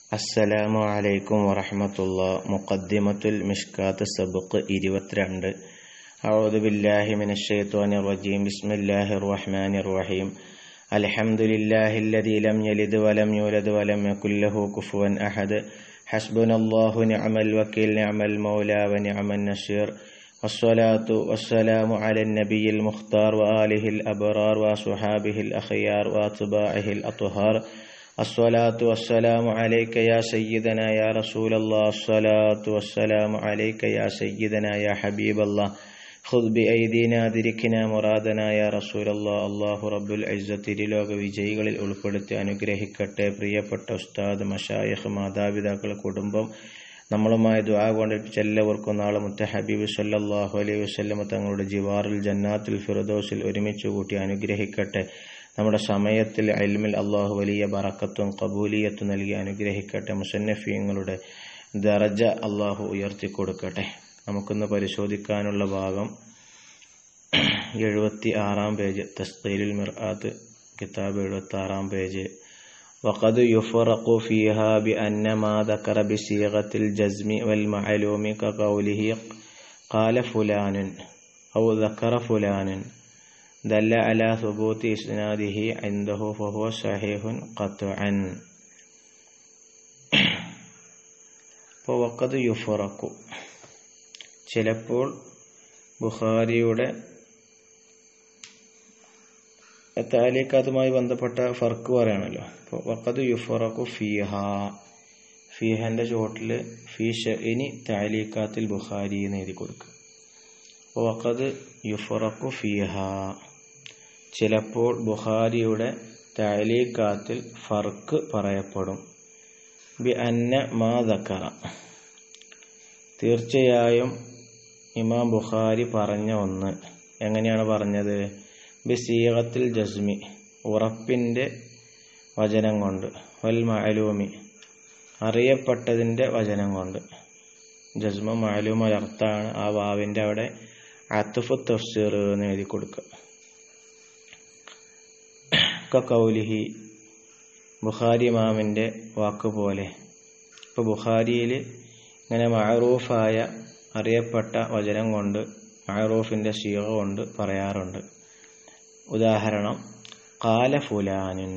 അസ്സലാമു അലൈക്കും വറഹ്മത്തുള്ള മുഖദ്ദിമത്തുൽ മിഷ്കാത്ത് സബുക്ക് ഇരുപത്തിരണ്ട് അഊദു ബില്ലാഹി മിനശ് ശൈത്വാനിർ റജീം ബിസ്മില്ലാഹിർ റഹ്മാനിർ റഹീം അൽഹംദുലില്ലാഹില്ലദീ ലം യലിദ് വലം യൂലദ് വലം യകുൽ ലഹു കുഫുവൻ അഹദ് ഹസ്ബുനല്ലാഹു നിഅമൽ വക്കീൽ നിഅമൽ മൗലാ വനിഅമൻ നസീർ والصلاة والسلام على النبي المختار وآله الأبرار وصحابه الأخيار وأتباعه الأطهار الصلاة والسلام عليك يا سيدنا يا رسول الله الصلاة والسلام عليك يا سيدنا يا حبيب الله خذ بأيدينا ذركنا مرادنا يا رسول الله الله رب العزة ലോക വിജയികളിൽ ഉൾപ്പെടുത്തി അനുഗ്രഹിക്കട്ടെ പ്രിയപ്പെട്ട ഉസ്താദ് മഷായഖ് മാതാപിതാക്കൾ കുടുംബം നമ്മളുമായി ദുആ കൊണ്ടിട്ട് എല്ലാവർക്കും നാളെ മുത്ത ഹബീബ് സല്ലല്ലാഹു അലൈഹി വസല്ലമ തങ്ങളുടെ ജിവാറിൽ ജന്നാത്തുൽ ഫിറദോസിൽ ഒരുമിച്ച് കൂട്ടി അനുഗ്രഹിക്കട്ടെ നമ്മുടെ സമയത്തിൽ അൽമിൽ അള്ളാഹു വലിയ ബറക്കത്തും കബൂലിയത്തും നൽകി അനുഗ്രഹിക്കട്ടെ മുസന്നഫീങ്ങളുടെ ദറജ അള്ളാഹു ഉയർത്തി കൊടുക്കട്ടെ നമുക്കിന്ന് പരിശോധിക്കാനുള്ള ഭാഗം എഴുപത്തി ആറാം പേജ് തസ്തീലുൽ മിർആത്ത് കിതാബ് എഴുപത്തി ആറാം പേജ് وقد يفرق فيها بأن ما ذكر بصيغة الجزم والمعلوم كقوله قال فلان أو ذكر فلان دل على ثبوت إسناده عنده فهو صحيح قطعا വക്കത് യുഫറക്കു ചിലപ്പോൾ ബുഖാരിയുടെ താലിക്കാത്തുമായി ബന്ധപ്പെട്ട ഫർക്ക് പറയണല്ലോ അപ്പോൾ വക്കത് യുഫറക്കു ഫീഹ ഫീഹന്റെ ചോട്ടിൽ ഫീ ഷഇനി താലിക്കാത്തിൽ ബുഖാരി എന്ന് എഴുതി കൊടുക്കുക അപ്പോൾ വക്കത് യുഫറക്കു ഫീഹ ചിലപ്പോൾ ബുഖാരിയുടെ താലീക്കാത്തിൽ ഫർക്ക് പറയപ്പെടും ബി അന്ന മാ ദക്കറ തീർച്ചയായും ഇമാം ബുഖാരി പറഞ്ഞ ഒന്ന് എങ്ങനെയാണ് പറഞ്ഞത് ബി സീകത്തിൽ ജസ്മി ഉറപ്പിൻ്റെ വചനം കൊണ്ട് വൽ മാലൂമി അറിയപ്പെട്ടതിൻ്റെ വചനം കൊണ്ട് ജസ്മ മാലൂം അലർത്താണ് ആ വാവിൻ്റെ അവിടെ അത്തുഫു തഫ്സീർ എന്ന് എഴുതി കൊടുക്കുക കൗലിഹി ബുഖാരി ഇമാമിൻ്റെ വാക്ക് പോലെ ഇപ്പോൾ ബുഖാരിയിൽ ഇങ്ങനെ മഅറൂഫായ അറിയപ്പെട്ട വചനം കൊണ്ട് മഅറൂഫിൻ്റെ ശീക കൊണ്ട് പറയാറുണ്ട് ഉദാഹരണം കാല ഫുലാനുൻ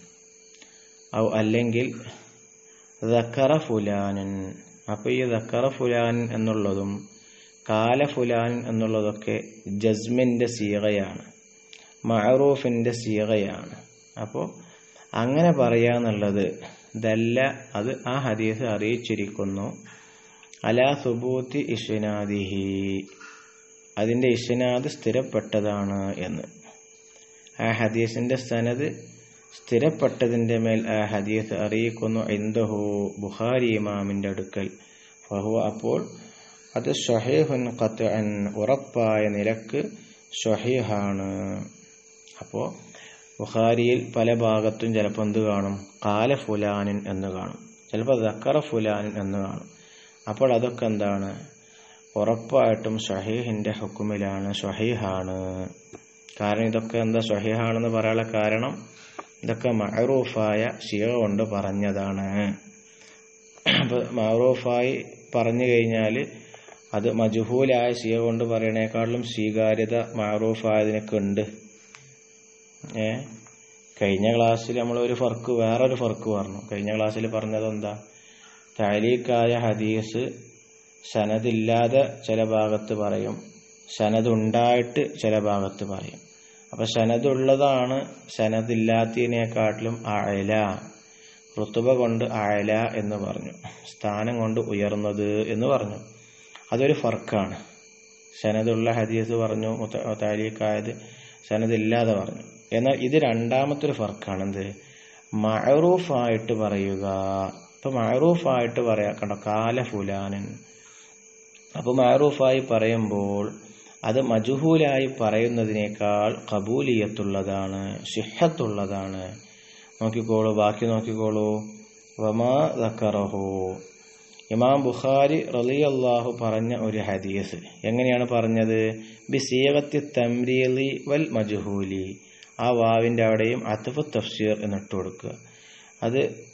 ഔ അല്ലെങ്കിൽ ദക്കറ ഫുലാനുൻ അപ്പോൾ ഈ ദക്കറ ഫുലാൻ എന്നുള്ളതും കാല ഫുലാൻ എന്നുള്ളതൊക്കെ ജസ്മിൻ്റെ സീകയാണ് മഅറൂഫിൻ്റെ സീകയാണ് അപ്പോൾ അങ്ങനെ പറയാന്നുള്ളത് ദല്ല അത് ആ ഹദീസ് അറിയിച്ചിരിക്കുന്നു അലാ സുബൂത്തി ഇഷ്നാദിഹി അതിൻ്റെ ഇഷ്നാദ് സ്ഥിരപ്പെട്ടതാണ് എന്ന് ആ ഹദീസിൻ്റെ സനത് സ്ഥിരപ്പെട്ടതിൻ്റെ മേൽ ആ ഹദീസ് അറിയിക്കുന്നു എന്തഹു ബുഖാരി ഇമാമിൻ്റെ അടുക്കൽ ഫഹു അപ്പോൾ അത് ഷഹീഹുൻ ഖത്ത് അൻ ഉറപ്പായ നിലക്ക് ഷഹീഹാണ് അപ്പോൾ ബുഖാരിയിൽ പല ഭാഗത്തും ചിലപ്പോൾ എന്ത് കാണും കാല ഫുലാനിൻ എന്ന് കാണും ചിലപ്പോൾ ദക്കറ ഫുലാനിൻ എന്ന് കാണും അപ്പോൾ അതൊക്കെ എന്താണ് ഉറപ്പായിട്ടും ഷഹീഹിൻ്റെ ഹുക്കുമിലാണ് ഷഹീഹാണ് കാരണം ഇതൊക്കെ എന്താ ഷഹീഹാണെന്ന് പറയാനുള്ള കാരണം ഇതൊക്കെ മഅറൂഫായ ഷിയ കൊണ്ട് പറഞ്ഞതാണ് അപ്പോൾ മഅറൂഫായി പറഞ്ഞു കഴിഞ്ഞാൽ അത് മജുഹൂലായ ഷിയ കൊണ്ട് പറയണേക്കാളും സ്വീകാര്യത മഅറൂഫായതിനൊക്കെ ഉണ്ട് ഏ കഴിഞ്ഞ ക്ലാസ്സിൽ നമ്മൾ ഒരു ഫർക്ക് വേറൊരു ഫർക്ക് പറഞ്ഞു കഴിഞ്ഞ ക്ലാസ്സിൽ പറഞ്ഞത് എന്താ താലീക്കായ ഹദീസ് സനദില്ലാതെ ചില ഭാഗത്ത് പറയും സനതുണ്ടായിട്ട് ചില ഭാഗത്ത് പറയും അപ്പൊ സനതുള്ളതാണ് സനദില്ലാത്തതിനെക്കാട്ടിലും അയല ഋതുബ കൊണ്ട് അയല എന്ന് പറഞ്ഞു സ്ഥാനം കൊണ്ട് ഉയർന്നത് എന്ന് പറഞ്ഞു അതൊരു ഫർക്കാണ് സനതുള്ള ഹദീസ് പറഞ്ഞു താലീക്കായത് സനദില്ലാതെ പറഞ്ഞു എന്നാൽ ഇത് രണ്ടാമത്തെ ഒരു ഫർക്കാണ് എന്ത് മഅറൂഫായിട്ട് പറയുക ഇപ്പൊ മഅറൂഫായിട്ട് പറയാ കണ്ടോ കാല ഫുലാനൻ അപ്പൊ മഅറൂഫായി പറയുമ്പോൾ അത് മജുഹൂലായി പറയുന്നതിനേക്കാൾ കബൂലിയത്തുള്ളതാണ് സിഹത്തുള്ളതാണ് നോക്കിക്കോളൂ ബാക്കി നോക്കിക്കോളൂ വമാ ദക്കറഹു ഇമാം ബുഖാരി റളിയല്ലാഹു പറഞ്ഞ ഒരു ഹദീസ് എങ്ങനെയാണ് പറഞ്ഞത് ബിസീഗത്തി തംരീലി വൽ മജുഹൂലി ആ വാവിൻ്റെ അവിടെയും അത്ഫ് തഫ്സീർ എന്നിട്ട് കൊടുക്കുക അത്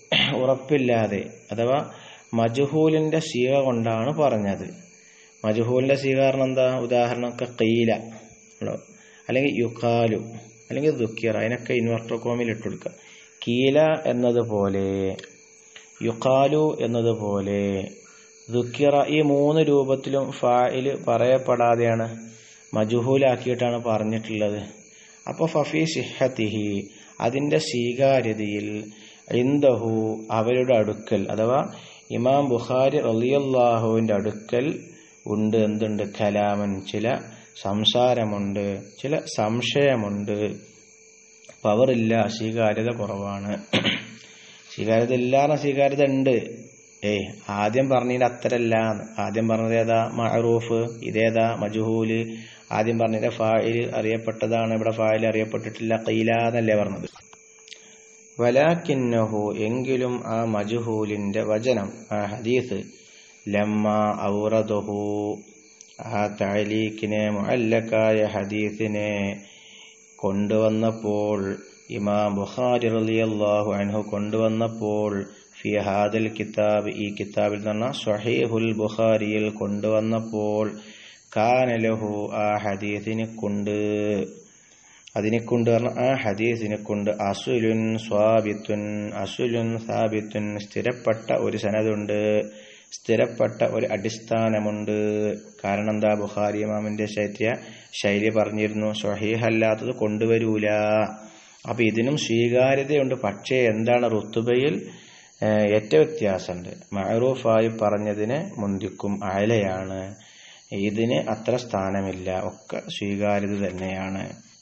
ഉറപ്പില്ലാതെ അഥവാ മജുഹൂലിന്റെ സീക കൊണ്ടാണ് പറഞ്ഞത് മജുഹൂലിന്റെ സീക കാരണം എന്താ ഉദാഹരണം കീല അല്ലെങ്കിൽ യുക്കാലു അല്ലെങ്കിൽ ദുഃഖിയർ അതിനൊക്കെ ഇൻവെർട്ടർ കോമിൽ ഇട്ട് കൊടുക്കുക കീല എന്നതുപോലെ യുക്കാലു എന്നതുപോലെ ദുഃഖിറ ഈ മൂന്ന് രൂപത്തിലും ഫായിൽ പറയപ്പെടാതെയാണ് മജുഹൂലാക്കിയിട്ടാണ് പറഞ്ഞിട്ടുള്ളത് അപ്പോൾ ഫഫി സിഹത്തിഹി അതിൻ്റെ സ്വീകാര്യതയിൽ ഇന്ദഹു അവരുടെ അടുക്കൽ അഥവാ ഇമാം ബുഖാരി റളിയല്ലാഹുവിൻ്റെ അടുക്കൽ ഉണ്ട് എന്തുണ്ട് കലാമൻ ചില സംസാരമുണ്ട് ചില സംശയമുണ്ട് പവറില്ല സ്വീകാര്യത കുറവാണ് സ്വീകാര്യത ഇല്ലാന്ന സ്വീകാര്യത ഉണ്ട് ഏയ് ആദ്യം പറഞ്ഞതിന്റെ അത്തരല്ല ആദ്യം പറഞ്ഞത് ഏതാ മഅറൂഫ് ഇതേതാ മജുഹൂല് ആദ്യം പറഞ്ഞതിന്റെ ഫായിൽ അറിയപ്പെട്ടതാണ് ഇവിടെ ഫായിൽ അറിയപ്പെട്ടിട്ടില്ല കീല എന്നല്ലേ പറഞ്ഞത് വലാക്കിന്നഹു എങ്കിലും ആ മജുഹൂലിന്റെ വചനം ആ ഹദീസ് ലമ്മ ഔറദുഹു ആ താലീക്കിനെ മുഅല്ലക്കായ ഹദീസിനെ കൊണ്ടുവന്നപ്പോൾ ഇമാം ബുഖാരി റളിയല്ലാഹു അൻഹു കൊണ്ടുവന്നപ്പോൾ ഫി ഹാദൽ കിതാബ് ഈ കിതാബിൽ നിന്ന് സ്വഹീഹുൽ ബുഖാരിയിൽ കൊണ്ടുവന്നപ്പോൾ കാനലഹു ആ ഹദീസിനെ കൊണ്ട് അതിനെ കൊണ്ട് പറഞ്ഞ ആ ഹദീസിനെ കൊണ്ട് അസുലുൻ സ്വാബിത്തുൻ അസുലുൻ സാബിത്തുൻ സ്ഥിരപ്പെട്ട ഒരു സനതുണ്ട് സ്ഥിരപ്പെട്ട ഒരു അടിസ്ഥാനമുണ്ട് കാരണം എന്താ ബുഖാരി ഇമാമിന്റെ ശൈത്യ ശൈലി പറഞ്ഞിരുന്നു സ്വഹീഹല്ലാത്തത് കൊണ്ടുവരൂല അപ്പൊ ഇതിനും സ്വീകാര്യതയുണ്ട് പക്ഷേ എന്താണ് റുത്തുബയിൽ ഏറ്റ വ്യത്യാസമുണ്ട് മഅറൂഫായി പറഞ്ഞതിന് മുന്തിക്കും അയലയാണ് ഇതിന് അത്ര സ്ഥാനമില്ല ഒക്കെ സ്വീകാര്യത തന്നെയാണ്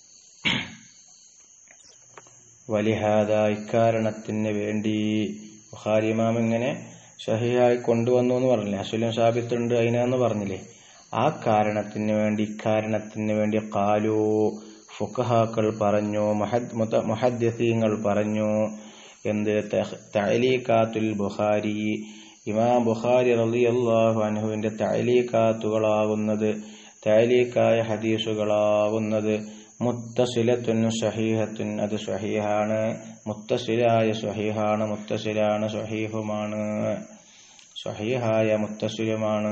വലിഹാദ ഇക്കാരണത്തിന് വേണ്ടി ബുഖാരി ഇമാം ഇങ്ങനെ ഷഹിയായി കൊണ്ടുവന്നു എന്ന് പറഞ്ഞില്ലേ അസുലം സാബിത്തുണ്ട് അതിനാന്ന് പറഞ്ഞില്ലേ ആ കാരണത്തിന് വേണ്ടി ഇക്കാരണത്തിന് വേണ്ടി കാലു ഫുഖഹാക്കൾ പറഞ്ഞു മഹദ് മുഹദ്ദീങ്ങൾ പറഞ്ഞു എന്ത് തഅലീഖാത്തുൽ ബുഖാരി ഇമാം ബുഖാരി റളിയല്ലാഹു അൻഹുവിന്റെ തഅലീഖാത്തുകളാവുന്നത് തഅലീഖായ ഹദീസുകളാവുന്നത് മുത്തസിലത്തുൻ ഷഹീഹത്തുൻ അത് ഷഹീഹാണ് മുത്തസിലായ ഷഹീഹാണ് മുത്തസിലാണ് ഷഹീഹുമാണ് ഷഹീഹായ മുത്തസിലുമാണ്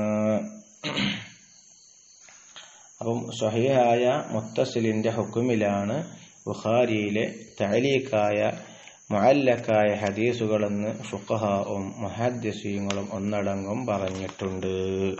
അപ്പം ഷഹീഹായ മുത്തസിലിന്റെ ഹുക്കുമിലാണ് ബുഖാരിയിലെ തഅലീഖായ മുഅല്ലക്കായ ഹദീസുകളെന്ന് ഫുഖഹാവും മുഹദ്ദിസീങ്ങളും ഒന്നടങ്കം പറഞ്ഞിട്ടുണ്ട്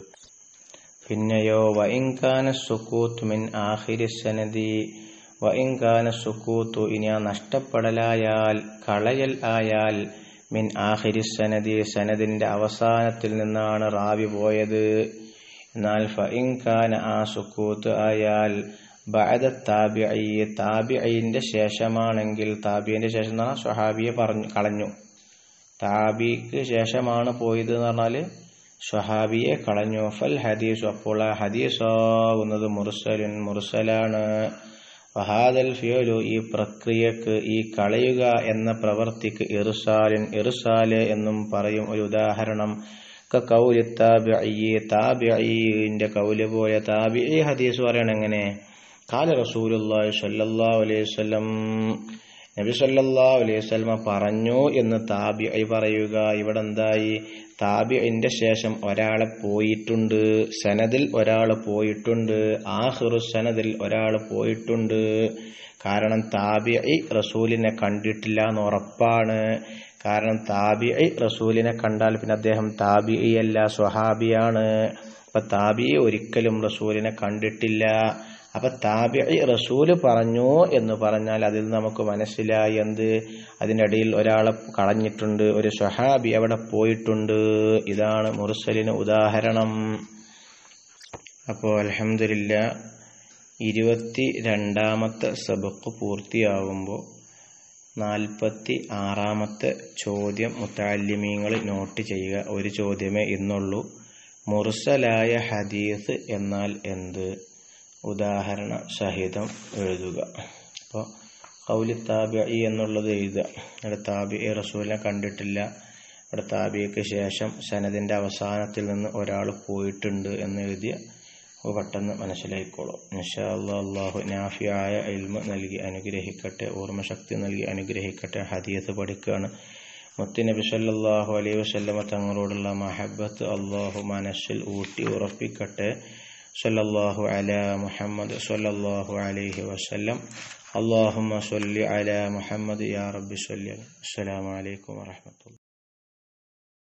പിന്നെയോ വഇൻകാന സുക്കൂത്ത് മിൻ ആഖിരി സനദി വഇൻകാന സുക്കൂത്തു ഇനി ആ നഷ്ടപ്പെടലായാൽ കളയൽ ആയാൽ മിൻ ആഖിരി സനദി സനദിന്റെ അവസാനത്തിൽ നിന്നാണ് റാവി പോയത് എന്നാൽ ഫഇൻകാന ആ സുക്കൂത്ത് ആയാൽ ബഅദ താബിഈ താബിഈന്റെ ശേഷമാണെങ്കിൽ താബിയുടെ ശേഷം എന്ന് പറഞ്ഞാൽ സ്വഹാബിയെ പറഞ്ഞു കളഞ്ഞു താബിക്ക് ശേഷമാണ് പോയത് എന്ന് പറഞ്ഞാൽ സ്വഹാബിയെ കളഞ്ഞു ഫൽ ഹദീസ് അപ്പോൾ ആ ഹദീസാകുന്നത് മുർസലുൻ മുർസലാണ് വഹാദൽ ഫിയോലു ഈ പ്രക്രിയക്ക് ഈ കളയുക എന്ന പ്രവർത്തിക്ക് ഇർസാലിൻ ഇർസാല് എന്നും പറയും ഒരു ഉദാഹരണം കൗലി താബിഈ താബിഈന്റെ കൗല് പോലെ താബിഈ ഹദീസ് പറയണം എങ്ങനെ കാല റസൂലുള്ളാഹി സ്വല്ലല്ലാഹു അലൈഹി വസല്ലം നബി സല്ലല്ലാഹു അലൈഹി വസല്ലമ പറഞ്ഞു എന്ന് താബിഈ പറയുക ഇവിടെ എന്തായി താബിഇന്റെ ശേഷം ഒരാളെ പോയിട്ടുണ്ട് സനദിൽ ഒരാൾ പോയിട്ടുണ്ട് ആഹിറു സനദിൽ ഒരാൾ പോയിട്ടുണ്ട് കാരണം താബിഇ റസൂലിനെ കണ്ടിട്ടില്ല എന്ന് ഉറപ്പാണ് കാരണം താബിഇ റസൂലിനെ കണ്ടാൽ പിന്നെ അദ്ദേഹം താബിഇ അല്ല സ്വഹാബിയാണ് അപ്പൊ താബിഇ ഒരിക്കലും റസൂലിനെ കണ്ടിട്ടില്ല അപ്പൊ താബിഇ റസൂല് പറഞ്ഞു എന്ന് പറഞ്ഞാൽ അതിൽ നമുക്ക് മനസ്സിലായി എന്ത് അതിൻ്റെ ഇടയിൽ ഒരാളെ കളഞ്ഞിട്ടുണ്ട് ഒരു സ്വഹാബി അവിടെ പോയിട്ടുണ്ട് ഇതാണ് മുർസലിന് ഉദാഹരണം അപ്പോൾ അലഹമില്ല ഇരുപത്തി രണ്ടാമത്തെ സബക്ക് പൂർത്തിയാകുമ്പോൾ നാൽപ്പത്തി ആറാമത്തെ ചോദ്യം മുത്താലിമീങ്ങൾ നോട്ട് ചെയ്യുക ഒരു ചോദ്യമേ ഇന്നുള്ളൂ മുർസലായ ഹദീസ് എന്നാൽ എന്ത് ഉദാഹരണ സഹിതം എഴുതുക അപ്പോൾ കൗലി താബി എന്നുള്ളത് എഴുതുക ഇവിടെ താബി റസൂലിനെ കണ്ടിട്ടില്ല ഇവിടെ താബിയക്ക് ശേഷം സനദിൻ്റെ അവസാനത്തിൽ നിന്ന് ഒരാൾ പോയിട്ടുണ്ട് എന്ന് എഴുതിയ പെട്ടെന്ന് മനസ്സിലായിക്കോളും നിഷാ അള്ളാഹു നാഫിയായ ഇൽമ നൽകി അനുഗ്രഹിക്കട്ടെ ഓർമ്മശക്തി നൽകി അനുഗ്രഹിക്കട്ടെ ഹദീസ് പഠിക്കുകയാണ് മുത്തുനബി സല്ലല്ലാഹു അലൈഹി വസല്ലമ തങ്ങളോടുള്ള മഹബത്ത് അള്ളാഹു മനസ്സിൽ ഊട്ടി ഉറപ്പിക്കട്ടെ സല്ലല്ലാഹു അലാ മുഹമ്മദ് സല്ലല്ലാഹു അലൈഹി വസല്ലം اللهم صل على محمد يا رب صل അസ്സലാമു അലൈക്കും വറഹ്മത്തുള്ളാഹി